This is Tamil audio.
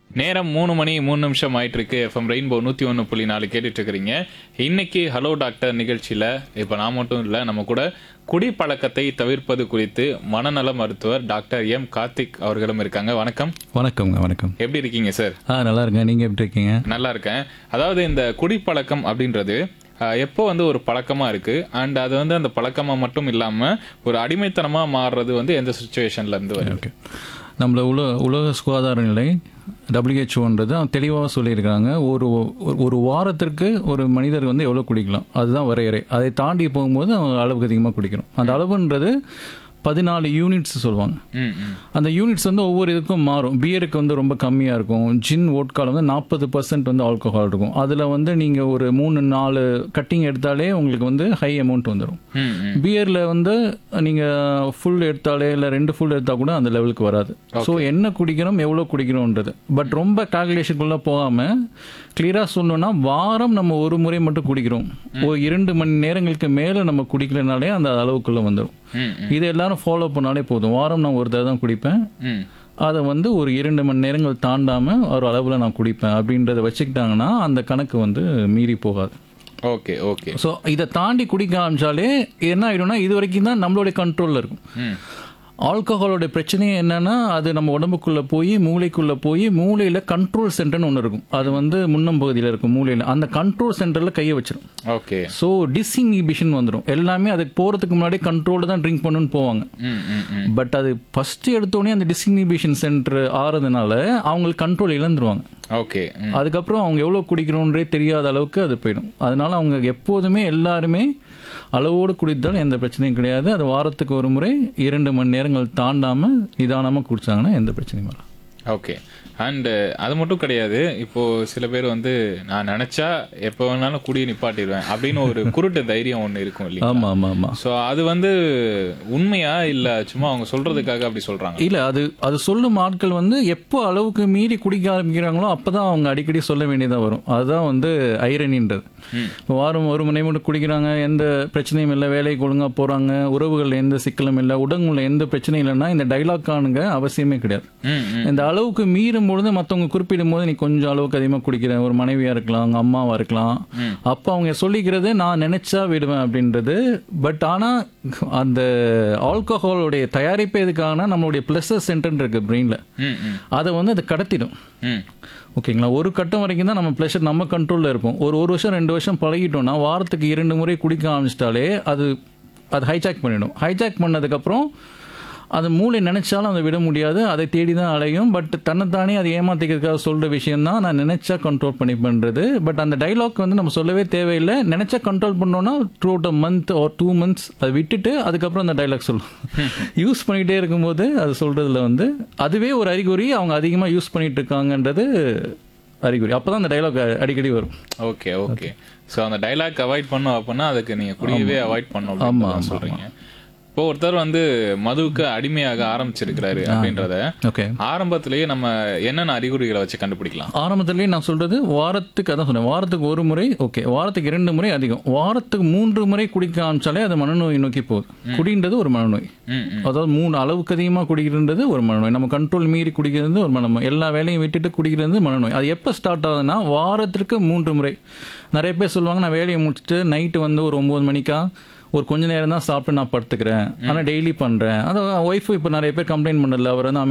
நேரம் மூணு மணி மூணு நிமிஷம் ஆயிட்டு இருக்கு எஃப்எம் ரெயின்போ நூற்றி ஒன்று புள்ளி நாலு கேட்டுட்டு இருக்கிறீங்க இன்னைக்கு ஹலோ டாக்டர் நிகழ்ச்சியில் இப்போ நான் மட்டும் இல்லை நம்ம கூட குடிப்பழக்கத்தை தவிர்ப்பது குறித்து மனநல மருத்துவர் டாக்டர் எம் கார்த்திக் அவர்களும் இருக்காங்க வணக்கம் வணக்கம்ங்க வணக்கம் எப்படி இருக்கீங்க சார் ஆ நல்லா இருக்கேன் நீங்கள் எப்படி இருக்கீங்க நல்லா இருக்கேன் அதாவது இந்த குடிப்பழக்கம் அப்படின்றது அஹ், எப்போ வந்து ஒரு பழக்கமா இருக்கு அண்ட் அது வந்து அந்த பழக்கமா மட்டும் இல்லாம ஒரு அடிமைத்தனமா மாறுறது வந்து எந்த சுச்சுவேஷன்ல இருந்து வருது ஓகே நம்மள உலக உலக சுகாதார நிலை டபிள்யூஹெச்ஓன்றது தெளிவாக சொல்லியிருக்காங்க ஒரு ஒரு- ஒரு வாரத்திற்கு ஒரு மனிதர் வந்து எவ்வளோ குடிக்கலாம் அதுதான் வரையறை அதை தாண்டி போகும்போது அவங்க அளவுக்கு அதிகமாக குடிக்கணும் அந்த அளவுன்றது பதினாலு யூனிட்ஸ் சொல்லுவாங்க ம் ம் அந்த யூனிட்ஸ் வந்து ஒவ்வொரு இதுக்கும் மாறும் பியருக்கு வந்து ரொம்ப கம்மியாக இருக்கும் ஜின் ஓட்கால் வந்து நாற்பது பர்சன்ட் வந்து ஆல்கஹால் இருக்கும் அதில் வந்து நீங்கள் ஒரு மூணு நாலு கட்டிங் எடுத்தாலே உங்களுக்கு வந்து ஹை அமௌண்ட் வந்துடும் ம் ம் பியரில் வந்து நீங்கள் ஃபுல் எடுத்தாலே இல்லை ரெண்டு ஃபுல் எடுத்தால் கூட அந்த லெவலுக்கு வராது ஸோ என்ன குடிக்கிறோம் எவ்வளோ குடிக்கிறோன்றது பட் ரொம்ப கால்குலேஷனுக்குள்ளே போகாமல் கிளியராக சொல்லணும்னா வாரம் நம்ம ஒரு முறை மட்டும் குடிக்கிறோம் ஒரு இரண்டு மணி நேரங்களுக்கு மேலே நம்ம குடிக்கலனாலே அந்த அளவுக்குள்ளே வந்துடும் ம் இது எல்லாரும் ஃபாலோ பண்ணாலே போதும் வாரம் நான் ஒரு தடவை தான் குடிப்பேன் ம் அதை வந்து ஒரு இரண்டு மணி நேரங்கள் தாண்டாமல் ஒரு அளவில் நான் குடிப்பேன் அப்படின்றத வச்சுக்கிட்டாங்கன்னா அந்த கணக்கு வந்து மீறி போகாது ஓகே ஓகே ஸோ இதை தாண்டி குடிக்க ஆரம்பிச்சாலே என்ன ஆகிடும்னா இது வரைக்கும் தான் நம்மளுடைய கண்ட்ரோலில் இருக்கும் ம் ஆல்கஹாலோட பிரச்சனையே என்னன்னா அது நம்ம உடம்புக்குள்ள போய் மூளைக்குள்ள போய் மூளையில கண்ட்ரோல் சென்டர்னு ஒன்று இருக்கும் அது வந்து முன்னம் பகுதியில் இருக்கும் மூளையில அந்த கண்ட்ரோல் சென்டர்ல கையை வச்சிடும் ஓகே ஸோ டிஸ்இன்ஹிபிஷன் வந்துடும் எல்லாமே அதுக்கு போறதுக்கு முன்னாடி கண்ட்ரோல் தான் ட்ரிங்க் பண்ணணும்னு போவாங்க ம் ம் ம் பட் அது ஃபர்ஸ்ட் எடுத்தோடனே அந்த டிஸ்இன்ஹிபிஷன் சென்டர் ஆறதுனால அவங்களுக்கு கண்ட்ரோல் இழந்துருவாங்க ஓகே ம் அதுக்கப்புறம் அவங்க எவ்வளோ குடிக்கிறோன்றே தெரியாத அளவுக்கு அது போயிடும் அதனால அவங்க எப்போதுமே எல்லாருமே அளவோடு குடித்தால் எந்த பிரச்சனையும் கிடையாது அது வாரத்துக்கு ஒரு முறை இரண்டு மணி நேரங்கள் தாண்டாமல் நிதானமாக குடிச்சாங்கன்னா எந்த பிரச்சனையும் வராது ஓகே அண்ட் அது மட்டும் கிடையாது இப்போ சில பேர் வந்து நான் நினைச்சா எப்போ வேணாலும் குடியை நிப்பாட்டிடுவேன் அப்படின்னு ஒரு குருட்டு தைரியம் ஒன்று இருக்கும் இல்லையா ஆமாம் ஆமாம் ஆமாம் ஸோ அது வந்து உண்மையா இல்ல சும்மா அவங்க சொல்றதுக்காக அப்படி சொல்றாங்க இல்லை அது அது சொல்லும் ஆட்கள் வந்து எப்போ அளவுக்கு மீறி குடிக்க ஆரம்பிக்கிறாங்களோ அப்போ தான் அவங்க அடிக்கடி சொல்ல வேண்டியதாக வரும் அதுதான் வந்து ஐரணின்றது இப்போ வாரம் ஒரு மணி மட்டும் குடிக்கிறாங்க எந்த பிரச்சனையும் இல்லை வேலைக்கு ஒழுங்காக போகிறாங்க உறவுகள் எந்த சிக்கலும் இல்லை உடம்புல எந்த பிரச்சனையும் இல்லைன்னா இந்த டைலாக் காணுங்க அவசியமே கிடையாது ம் ம் இந்த அளவுக்கு மீறும் பொழுது மற்றவங்க குறிப்பிடும் போது நீ கொஞ்சம் அளவுக்கு அதிகமாக குடிக்கிற ஒரு மனைவியா இருக்கலாம் அவங்க அம்மாவா இருக்கலாம் அப்போ அவங்க சொல்லிக்கிறது நான் நினைச்சா விடுவேன் அப்படின்றது பட் ஆனா அந்த ஆல்கஹாலோடைய தயாரிப்பு எதுக்காகனா நம்மளுடைய பிளஸர் சென்டர் இருக்கு பிரெயின்ல ம் ம் அதை வந்து அது கடத்திடும் ம் ஓகேங்களா ஒரு கட்டம் வரைக்கும் தான் நம்ம ப்ளஷர் நம்ம கண்ட்ரோலில் இருப்போம் ஒரு ஒரு வருஷம் ரெண்டு வருஷம் பழகிட்டோம்னா வாரத்துக்கு இரண்டு முறை குடிக்க ஆரம்பிச்சிட்டாலே அது அது ஹைஜாக் பண்ணிடும் ஹைஜாக் பண்ணதுக்கப்புறம் அது மூளை நினைச்சாலும் அதை விட முடியாது அதை தேடி தான் அலையும் பட் தன்னைத்தானே அதை ஏமாத்திக்கிறதுக்காக சொல்கிற விஷயம் தான் நான் நினைச்சா கண்ட்ரோல் பண்ணி பண்ணுறது பட் அந்த டைலாக் வந்து நம்ம சொல்லவே தேவையில்லை நினைச்சா கண்ட்ரோல் பண்ணோம்னா throughout a month or two months அதை விட்டுட்டு அதுக்கப்புறம் அந்த டைலாக் சொல்லும் யூஸ் பண்ணிகிட்டே இருக்கும்போது அது சொல்கிறதுல வந்து அதுவே ஒரு அறிகுறி அவங்க அதிகமாக யூஸ் பண்ணிட்டு இருக்காங்கன்றது அறிகுறி அப்பதான் அந்த டைலாக் அடிக்கடி வரும் ஓகே ஓகே ஸோ அந்த டைலாக் அவாய்ட் பண்ணும் அப்படின்னா அதுக்கு நீங்க குடியவே அவாய்ட் பண்ணும் ஆமா, அப்படின்னு ஆமா, சொல்றீங்க இப்போ ஒருத்தர் வந்து மதுவுக்கு அடிமையாக ஆரம்பிச்சிருக்கிறாரு அப்படின்றத ஓகே ஆரம்பத்திலேயே நம்ம என்னென்ன அறிகுறிகளை வச்சு கண்டுபிடிக்கலாம் ஆரம்பத்திலேயே நான் சொல்றது வாரத்துக்கு அதான் சொன்னேன் வாரத்துக்கு ஒரு முறை ஓகே வாரத்துக்கு இரண்டு முறை அதிகம் வாரத்துக்கு மூன்று முறை குடிக்க ஆரம்பிச்சாலே அது மனநோய் நோக்கி போகுது குடின்றது ஒரு மனநோய் ம் ம் அதாவது மூணு அளவுக்கு அதிகமாக குடிக்கிறது ஒரு மனநோய் நம்ம கண்ட்ரோல் மீறி குடிக்கிறது ஒரு மனநோய் எல்லா வேலையும் விட்டுட்டு குடிக்கிறது மனநோய் அது எப்போ ஸ்டார்ட் ஆகுதுன்னா வாரத்திற்கு மூன்று முறை நிறைய பேர் சொல்லுவாங்க நான் வேலையை முடிச்சுட்டு நைட்டு வந்து ஒரு ஒம்பது மணிக்கா ஒரு கொஞ்ச நேரம் தான் சாப்பிட்டு நான் படுத்துக்கிறேன் ஆனால் டெய்லி பண்ணுறேன் அதான் ஒய்ஃபு இப்போ நிறைய பேர் கம்ப்ளைண்ட் பண்ணல அவர் வந்து